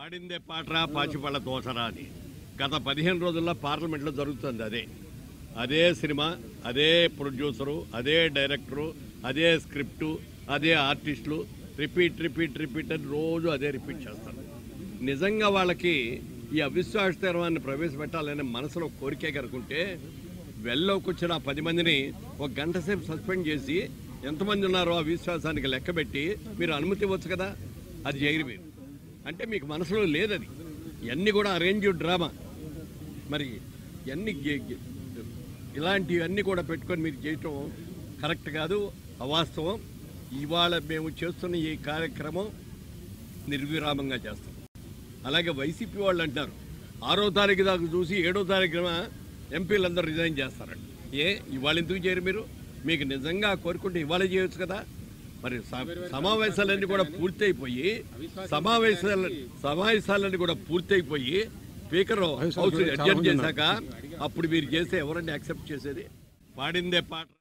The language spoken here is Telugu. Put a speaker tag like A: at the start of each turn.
A: పాడిందే పాటరా పాచిపళ్ళ దోసరా అని గత పదిహేను రోజుల్లో పార్లమెంట్లో జరుగుతుంది అదే అదే సినిమా అదే ప్రొడ్యూసరు అదే డైరెక్టరు అదే స్క్రిప్టు అదే ఆర్టిస్టులు రిపీట్ రిపీట్ రిపీట్ అని రోజు అదే రిపీట్ చేస్తారు నిజంగా వాళ్ళకి ఈ అవిశ్వాస తీర్మాన్ని ప్రవేశపెట్టాలనే మనసులో కోరికే కనుకుంటే వెళ్ళలోకి వచ్చిన ఆ పది మందిని ఒక గంట సేపు సస్పెండ్ చేసి ఎంతమంది ఉన్నారో ఆ విశ్వాసానికి లెక్కబెట్టి మీరు అనుమతి ఇవ్వచ్చు కదా అది చేయరు మీరు అంటే మీకు మనసులో లేదు అది ఇవన్నీ కూడా అరేంజ్ డ్రామా మరి ఇవన్నీ గే- గే- ఇలాంటివన్నీ కూడా పెట్టుకొని మీరు చేయటం కరెక్ట్ కాదు అవాస్తవం ఇవాళ మేము చేస్తున్న ఈ కార్యక్రమం నిర్విరామంగా చేస్తాం అలాగే వైసీపీ వాళ్ళు అంటారు ఆరో తారీఖు దాకా చూసి ఏడో తారీఖున ఎంపీలందరూ రిజైన్ చేస్తారంట ఏ ఇవాళ ఎందుకు చేయరు మీరు మీకు నిజంగా కోరుకుంటే ఇవాళ చేయొచ్చు కదా మరి స- సమావేశాలన్నీ కూడా పూర్తయిపోయి సమావేశాల సమావేశాలన్నీ కూడా పూర్తయిపోయి స్పీకర్ హౌస్ అడ్జస్ట్ చేశాక అప్పుడు మీరు చేస్తే ఎవరన్నా యాక్సెప్ట్ చేసేది పాడిందే పాట